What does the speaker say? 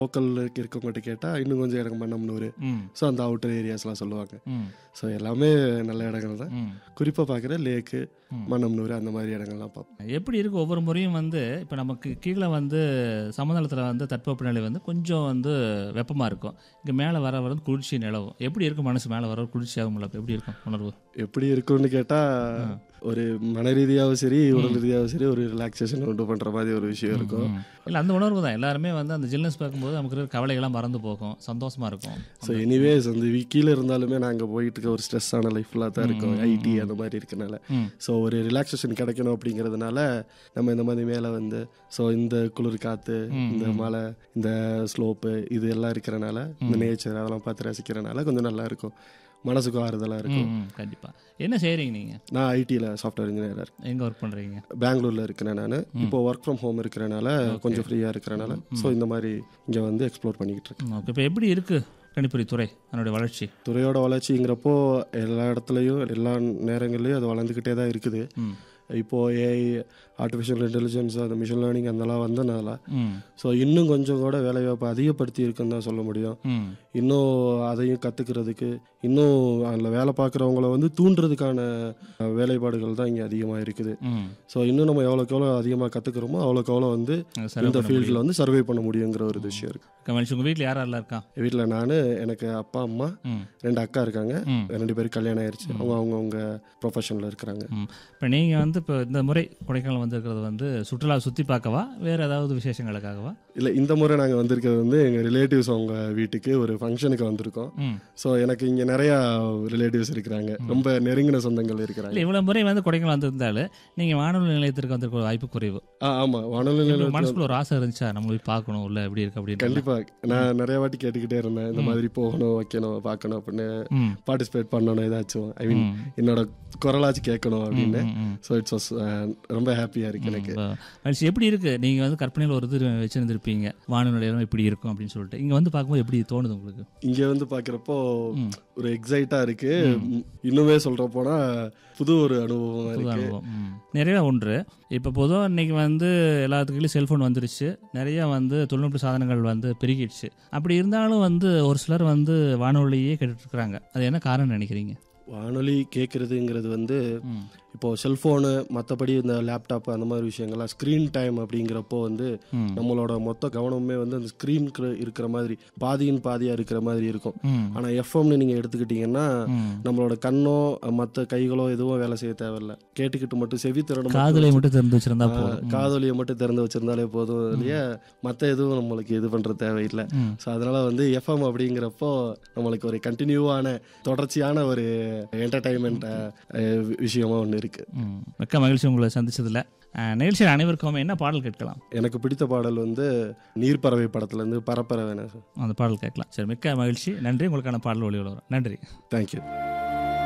லோக்கலில் இருக்கவங்ககிட்ட கேட்டால் இன்னும் கொஞ்சம் இடம் மன்னம்னூர் ம் ஸோ அந்த அவுட்டர் ஏரியாஸ்லாம் சொல்லுவாங்க ம் ஸோ எல்லாமே நல்ல இடங்கள் தான் ம் குறிப்பாக பார்க்குற லேக்கு ம். மன்னம்னூர் அந்த மாதிரி இடங்கள்லாம் பார்ப்போம் எப்படி இருக்கு ஒவ்வொரு முறையும் வந்து இப்போ நமக்கு கீழே வந்து சமதளத்தில் வந்து தட்பவெப்பநிலை வந்து கொஞ்சம் வந்து வெப்பமாக இருக்கும் இங்கே மேலே வர வர குளிர்ச்சி நிலவும் எப்படி இருக்கும் மனசு மேலே வர குளிர்ச்சி ஆகும்ல அப்ப எப்படி இருக்கும் உணர்வு எப்படி இருக்கும்னு கேட்டால் ஒரு மன ரீதியாகவும் சரி உடல் ரீதியாகவும் சரி ஒரு ரிலாக்ஸேஷன் உண்டு பண்ணுற மாதிரி ஒரு விஷயம் இருக்கும் இல்லை அந்த உணர்வு தான் எல்லாருமே வந்து அந்த ஜில்னஸ் பார்க்கும்போது நமக்கு இருக்கிற கவலைகள்லாம் மறந்து போகும் சந்தோஷமா இருக்கும் ஸோ எனிவேஸ் அந்த வி- கீழே இருந்தாலுமே நாங்கள் போயிட்டு இருக்க ஒரு ஸ்ட்ரெஸ்ஸான லைஃப்லாம் தான் இருக்கும் ஐடி அந்த மாதிரி இருக்கனால ம். ஸோ ஒரு ரிலாக்ஸேஷன் கிடைக்கணும் அப்படிங்கிறதுனால நம்ம இந்த மாதிரி மேலே வந்து ஸோ இந்த குளிர் காற்று இந்த மலை இந்த ஸ்லோப்பு இது எல்லாம் இருக்கிறனால இந்த நேச்சர் அதெல்லாம் பார்த்து ரசிக்கிறனால கொஞ்சம் நல்லா இருக்கும் மனசுக்கும் ஆறுதலாக இருக்கும் ம், ம், கண்டிப்பா என்ன செய்றீங்க நீங்க நான் ஐடியில் சாஃப்ட்வேர் இன்ஜினியராக இருக்கேன் எங்க ஒர்க் பண்றீங்க பெங்களூரில் இருக்கிறேன் நான் இப்போ ஒர்க் ஃப்ரம் ஹோம் இருக்கிறனால கொஞ்சம் ஃப்ரீயாக இருக்கிறனால ஸோ இந்த மாதிரி இங்கே வந்து எக்ஸ்ப்ளோர் பண்ணிக்கிட்டு இருக்கேன் ஓகே இப்போ எப்படி இருக்கு கணிப்பொறி துறை அதனுடைய வளர்ச்சி துறையோட வளர்ச்சிங்கிறப்போ எல்லா இடத்துலையும் எல்லா நேரங்கள்லையும் அது வளர்ந்துக்கிட்டே தான் இருக்குது ம் இப்போது ஏஐ ஆர்டிஃபிஷியல் இன்டெலிஜென்ஸ் அந்த மிஷின் லேர்னிங் அதெல்லாம் வந்தனால ம் ஸோ இன்னும் கொஞ்சம் கூட வேலைவாய்ப்பு அதிகப்படுத்தி இருக்குன்னு தான் சொல்ல முடியும் ம் இன்னும் அதையும் கற்றுக்கிறதுக்கு இன்னும் அதில் வேலை பார்க்குறவங்கள வந்து தூண்டுறதுக்கான அஹ், வேலைப்பாடுகள் தான் இங்கே அதிகமாக இருக்குது ம் ஸோ இன்னும் நம்ம எவ்வளோக்கு எவ்வளோ அதிகமாக கற்றுக்கிறோமோ அவ்வளோக்கு எவ்வளோ வந்து அது சரி இந்த ஃபீல்டில் வந்து சர்வே பண்ண முடியுங்கிற ஒரு விஷயம் இருக்குது கமலிஷ் உங்க வீட்டில் யார் யாரெல்லாம் இருக்கா வீட்டில் நான் எனக்கு அப்பா அம்மா ம் ரெண்டு அக்கா இருக்காங்க ம் ரெண்டு பேரும் கல்யாணம் ஆயிடுச்சு அவங்க அவங்கவுங்க ப்ரொஃபஷனில் இருக்கிறாங்க ம் இப்போ நீங்கள் வந்து இப்போ இந்த முறை கொடைக்கானல் வந்திருக்கிறது வந்து சுற்றுலா சுற்றி பார்க்கவா வேறு ஏதாவது விசேஷங்களுக்காகவா இல்லை இந்த முறை நாங்கள் வந்திருக்கிறது வந்து எங்கள் ரிலேட்டிவ்ஸ் அவங்க வீட்டுக்கு ஒரு ஃபங்க்ஷனுக்கு வந்திருக்கோம் ம் ஸோ எனக்கு இங்கே நிறையா ரிலேட்டிவ்ஸ் இருக்கிறாங்க ரொம்ப நெருங்கின சொந்தங்கள் இருக்கிறாங்க இல்லை இவ்வளோ முறை வந்து கொடைக்கானல் வந்திருந்தாலும் நீங்கள் வானொலி நிலையத்திற்கு வந்திருக்க வாய்ப்பு குறைவு ஆ ஆமாம் வானொலி உங்களுக்கு நிலையத்துல மனசுக்குள்ள ஒரு ஆசை இருந்துச்சா நம்ம போய் பார்க்கணும் இல்லை எப்படி இருக்கு அப்படின்னு கண்டிப்பாக நான் நிறைய வாட்டி கேட்டுக்கிட்டே இருந்தேன் இந்த மாதிரி போகணும் வைக்கணும் பார்க்கணும் அப்படின்னு ம் பார்ட்டிசிபேட் பண்ணணும் ஏதாச்சும் ஐ மீன் ம். என்னோட குரலாச்சு கேட்கணும் அப்படின்னு ம், ம். ஸோ இட்ஸ் ரொம்ப ஹாப்பியாக இருக்கு எனக்கு இப்போ மனுஷன் எப்படி இருக்கு நீங்கள் வந்து கற்பனையில் ஒரு இது வச்சுருந்துருப்பீங்க வானொலி நிலையம் இப்படி இருக்கும் அப்படின்னு சொல்லிட்டு இங்கே வந்து பார்க்கும்போது எப்படி தோணுது உங்களுக்கு இங்கே வந்து பார்க்குறப்போ ம். ஒரு எக்ஸைட்டாக இருக்கு ம், இன்னுமே சொல்கிற போனால் புது ஒரு அனுபவமாக புது இருக்கு அனுபவம் ம். நிறைய ஒன்று இப்போ பொதுவாக இன்னைக்கு வந்து எல்லாத்துக்குள்ளேயும் செல்ஃபோன் வந்துருச்சு நிறைய வந்து தொழில்நுட்ப சாதனங்கள் வந்து பெருகிடுச்சு அப்படி இருந்தாலும் வந்து ஒரு சிலர் வந்து வானொலியே கேட்டுட்டு இருக்கிறாங்க அது என்ன காரணம் நினைக்கிறீங்க வானொலி கேட்குறதுங்கிறது வந்து ம் இப்போ செல்ஃபோனு மற்றபடி இந்த லேப்டாப் அந்த மாதிரி விஷயங்கள்லாம் ஸ்க்ரீன் டைம் அப்படிங்கிறப்போ வந்து ம். நம்மளோட மொத்த கவனமுமே வந்து அந்த ஸ்க்ரீனுக்கு இருக்கிற மாதிரி பாதியின் பாதியாக இருக்கிற மாதிரி இருக்கும் ம் ஆனால் எஃப்எம்னு நீங்கள் எடுத்துக்கிட்டிங்கன்னா ம் நம்மளோட கண்ணோ மற்ற கைகளோ எதுவும் வேலை செய்ய தேவையில்ல கேட்டுக்கிட்டு மட்டும் செவி திறன் காதலை மட்டும் தெரிந்து வச்சிருந்தா போதும் காதொலியை மட்டும் திறந்து வச்சிருந்தாலே போதும் இல்லையா மற்ற எதுவும் நம்மளுக்கு இது பண்ணுற தேவையில்லை ம். ஸோ அதனால வந்து எஃப்எம் அப்படிங்கிறப்போ நம்மளுக்கு ஒரு கண்டினியூவான தொடர்ச்சியான ஒரு என்டர்டைன்மெண்ட் விஷயமா ஒன்று இருக்கு ம் மிக்க மகிழ்ச்சி உங்களை சந்திச்சதுல அஹ், நிகழ்ச்சியில் அனைவருக்கும் என்ன பாடல் கேட்கலாம் எனக்கு பிடித்த பாடல் வந்து நீர்ப்பறவை படத்துலேருந்து பரப்பறவை அந்த பாடல் கேட்கலாம் சரி மிக்க மகிழ்ச்சி நன்றி உங்களுக்கான பாடல் ஒளி வரும் நன்றி தேங்க்யூ